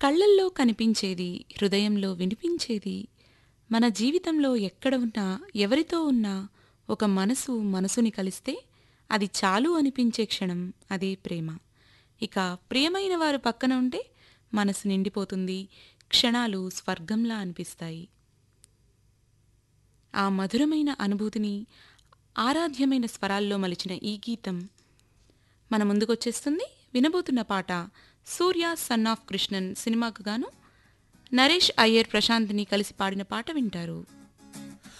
కళ్ళల్లో కనిపించేది హృదయంలో వినిపించేది మన జీవితంలో ఎక్కడ ఉన్నా ఎవరితో ఉన్నా ఒక మనసు మనసుని కలిస్తే అది చాలు అనిపించే క్షణం అదే ప్రేమ ఇక ప్రియమైన వారు పక్కన ఉంటే మనసు నిండిపోతుంది క్షణాలు స్వర్గంలా అనిపిస్తాయి ఆ మధురమైన అనుభూతిని ఆరాధ్యమైన స్వరాల్లో మలిచిన ఈ గీతం మన ముందుకొచ్చేస్తుంది వినబోతున్న పాట సూర్య సన్ ఆఫ్ కృష్ణన్ సినిమాకు గాను నరేష్ అయ్యర్ ప్రశాంత్ని కలిసి పాడిన పాట వింటారు